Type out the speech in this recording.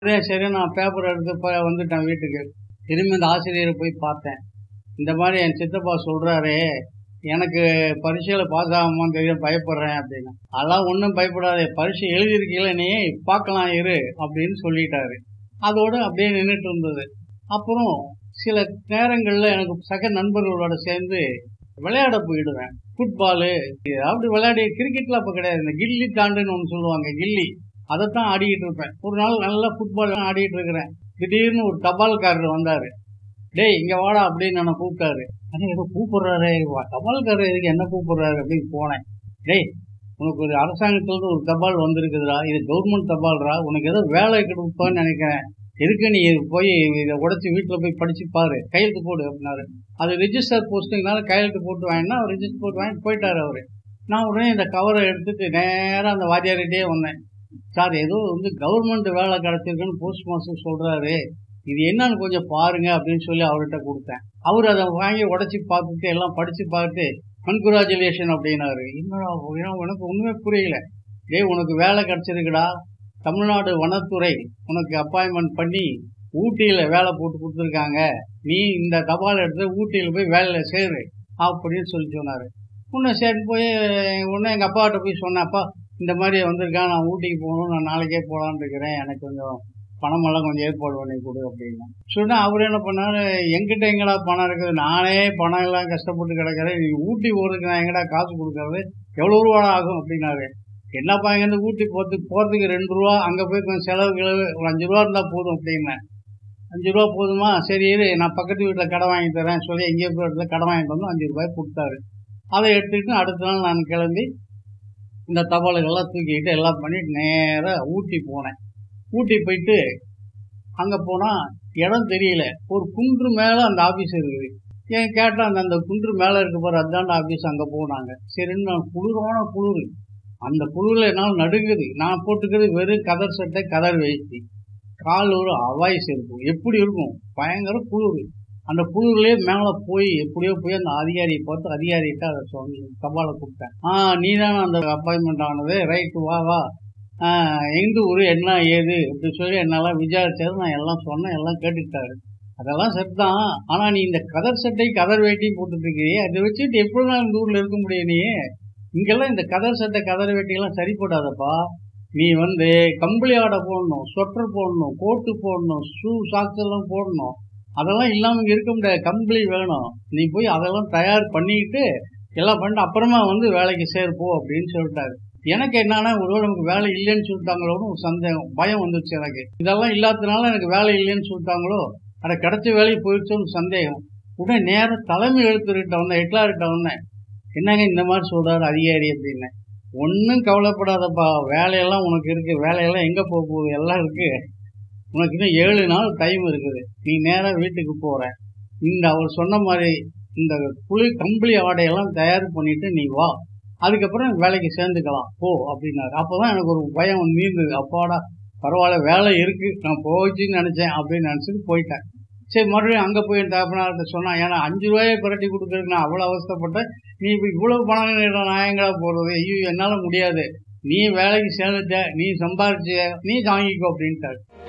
அதே சரி நான் பேப்பர் எடுத்து இப்போ வந்துட்டேன் வீட்டுக்கு திரும்பி இந்த ஆசிரியரை போய் பார்த்தேன் இந்த மாதிரி என் சித்தப்பா சொல்கிறாரே எனக்கு பரீட்சையில் பாஸ் ஆகுமான்னு தெரியும் பயப்படுறேன் அப்படின்னு அதெல்லாம் ஒன்றும் பயப்படாதே பரீட்சை எழுதியிருக்கீங்கள நீ பார்க்கலாம் இரு அப்படின்னு சொல்லிட்டாரு அதோடு அப்படியே நின்றுட்டு இருந்தது அப்புறம் சில நேரங்களில் எனக்கு சக நண்பர்களோட சேர்ந்து விளையாட போயிடுவேன் ஃபுட்பாலு அப்படி விளையாடி கிரிக்கெட்ல அப்போ கிடையாது இந்த கில்லி தாண்டுன்னு ஒன்று சொல்லுவாங்க கில்லி அதைத்தான் ஆடிக்கிட்டு இருப்பேன் ஒரு நாள் நல்லா ஃபுட்பால் ஆடிட்டு இருக்கிறேன் திடீர்னு ஒரு தபால்காரர் வந்தார் டேய் இங்கே வாடா அப்படின்னு என்ன கூப்பிட்டாரு அண்ணே ஏதோ கூப்பிடுறாரு தபால்காரர் எதுக்கு என்ன கூப்பிடுறாரு அப்படின்னு போனேன் டேய் உனக்கு ஒரு அரசாங்கத்திலிருந்து ஒரு தபால் வந்திருக்குதுடா இது கவர்மெண்ட் தபால்ரா உனக்கு ஏதோ வேலை கொடுப்பான்னு நினைக்கிறேன் எதுக்கு நீ போய் இதை உடச்சி வீட்டில் போய் படிச்சு பாரு கையெழுத்து போடு அப்படின்னாரு அது ரிஜிஸ்டர் போஸ்டிங்னால கையெழுத்து போட்டு வாங்கினா அவர் ரிஜிஸ்டர் போட்டு வாங்கி போயிட்டாரு அவர் நான் உடனே இந்த கவரை எடுத்துட்டு நேராக அந்த வாத்தியார்கிட்டே வந்தேன் சார் ஏதோ வந்து கவர்மெண்ட் வேலை கிடச்சிருக்குன்னு போஸ்ட் மாஸ்டர் சொல்கிறாரு இது என்னன்னு கொஞ்சம் பாருங்க அப்படின்னு சொல்லி அவர்கிட்ட கொடுத்தேன் அவர் அதை வாங்கி உடச்சி பார்த்துட்டு எல்லாம் படித்து பார்த்துட்டு கன்குராச்சுலேஷன் அப்படின்னாரு என்னடா உனக்கு ஒன்றுமே புரியல டேய் உனக்கு வேலை கிடச்சிருக்குடா தமிழ்நாடு வனத்துறை உனக்கு அப்பாயின்மெண்ட் பண்ணி ஊட்டியில் வேலை போட்டு கொடுத்துருக்காங்க நீ இந்த தபால் எடுத்து ஊட்டியில் போய் வேலையில் சேரு அப்படின்னு சொல்லி சொன்னார் உன்னை சரி போய் உடனே எங்கள் அப்பாட்ட போய் சொன்னேன் அப்பா இந்த மாதிரி வந்திருக்கான் நான் ஊட்டிக்கு போகணும் நான் நாளைக்கே போகலான்னு இருக்கிறேன் எனக்கு கொஞ்சம் பணமெல்லாம் கொஞ்சம் ஏற்பாடு பண்ணி கொடு அப்படின்னு சொன்னால் அவர் என்ன பண்ணாரு எங்கிட்ட எங்கடா பணம் இருக்குது நானே பணம் எல்லாம் கஷ்டப்பட்டு கிடக்கிறேன் நீ ஊட்டி போகிறதுக்கு நான் எங்கடா காசு கொடுக்கறது எவ்வளோ ரூபா ஆகும் அப்படின்னாரு என்னப்பா இங்கேருந்து ஊட்டி போகிறதுக்கு போகிறதுக்கு ரெண்டு ரூபா அங்கே போய் கொஞ்சம் செலவு கிளவு ஒரு அஞ்சு ரூபா இருந்தால் போதும் அப்படின்னேன் அஞ்சு ரூபா போதுமா சரி இரு நான் பக்கத்து வீட்டில் கடை வாங்கி தரேன் சொல்லி எங்கேயோ போய் இடத்துல கடை வாங்கிட்டு வந்து அஞ்சு ரூபாய் கொடுத்தாரு அதை எடுத்துக்கிட்டு அடுத்த நாள் நான் கிளம்பி இந்த தபால்கள்லாம் தூக்கிக்கிட்டு எல்லாம் பண்ணிட்டு நேராக ஊட்டி போனேன் ஊட்டி போயிட்டு அங்கே போனால் இடம் தெரியல ஒரு குன்று மேலே அந்த ஆஃபீஸ் இருக்குது ஏன் கேட்டால் அந்த அந்த குன்று மேலே இருக்க போகிற அதாண்ட ஆஃபீஸ் அங்கே போனாங்க சரின்னு நான் குளிரான குளிர் அந்த குளிரில் என்னால் நடுங்குது நான் போட்டுக்கிறது வெறும் கதர் சட்டை கதர் வேஷ்டி கால் ஒரு அவாய் செருப்பு எப்படி இருக்கும் பயங்கர குளிர் அந்த குளிர்லேயே மேலே போய் எப்படியோ போய் அந்த அதிகாரியை பார்த்து அதிகாரிகிட்ட அதை சொல்லி தபாலை கூப்பிட்டேன் ஆ நீ தானே அந்த அப்பாயின்மெண்ட் ஆனது ரைட்டு வா வா எந்த ஊர் என்ன ஏது அப்படி சொல்லி என்னால் விசாரிச்சாரு நான் எல்லாம் சொன்னேன் எல்லாம் கேட்டுக்கிட்டாரு அதெல்லாம் சரிதான் ஆனால் நீ இந்த கதர் சட்டை கதர் வேட்டியும் போட்டுட்டு இருக்கிறியே அதை வச்சுட்டு எப்படி நான் இந்த ஊரில் இருக்க முடியும் நீ இங்கெல்லாம் இந்த கதர் சட்டை கதர் வேட்டியெல்லாம் சரிப்படாதப்பா நீ வந்து கம்பளி ஆடை போடணும் ஸ்வெட்டர் போடணும் கோட்டு போடணும் ஷூ சாக்ஸ் எல்லாம் போடணும் அதெல்லாம் இல்லாமல் இங்கே இருக்க முடியாது கம்பளி வேணும் நீ போய் அதெல்லாம் தயார் பண்ணிக்கிட்டு எல்லாம் பண்ணிட்டு அப்புறமா வந்து வேலைக்கு சேர்ப்போ அப்படின்னு சொல்லிட்டாரு எனக்கு என்னன்னா ஒருவேளை நமக்கு வேலை இல்லைன்னு சொல்லிட்டாங்களோன்னு ஒரு சந்தேகம் பயம் வந்துச்சு எனக்கு இதெல்லாம் இல்லாததுனால எனக்கு வேலை இல்லைன்னு சொல்லிட்டாங்களோ அதை கிடைச்ச வேலைக்கு போயிடுச்சோன்னு சந்தேகம் உடனே நேரம் தலைமை எழுத்துக்கிட்ட வந்தேன் ஹெட்லார்கிட்ட வந்தேன் என்னங்க இந்த மாதிரி சொல்றாரு அதிகாரி அப்படின்னு ஒன்றும் கவலைப்படாதப்பா வேலையெல்லாம் உனக்கு இருக்கு வேலையெல்லாம் எங்கே போக போகுது எல்லாம் இருக்கு உனக்கு இன்னும் ஏழு நாள் டைம் இருக்குது நீ நேராக வீட்டுக்கு போற இந்த அவர் சொன்ன மாதிரி இந்த புளி கம்பளி ஆடையெல்லாம் தயார் பண்ணிட்டு நீ வா அதுக்கப்புறம் வேலைக்கு சேர்ந்துக்கலாம் போ அப்படின்னாரு அப்போதான் எனக்கு ஒரு பயம் மீந்தது அப்பாடா பரவாயில்ல வேலை இருக்கு நான் போச்சுன்னு நினைச்சேன் அப்படின்னு நினச்சிட்டு போயிட்டேன் சரி மறுபடியும் அங்கே போய் என் தகப்பனார்கிட்ட சொன்னான் ஏன்னா அஞ்சு ரூபாயை புரட்டி கொடுக்கறதுக்கு நான் அவ்வளோ அவஸ்தப்பட்டேன் நீ இப்போ இவ்வளோ பணம் நான் எங்கடா போடுறது ஐயோ என்னால் முடியாது நீ வேலைக்கு சேர்ந்துட்ட நீ சம்பாரிச்ச நீ வாங்கிக்கோ அப்படின்ட்டாரு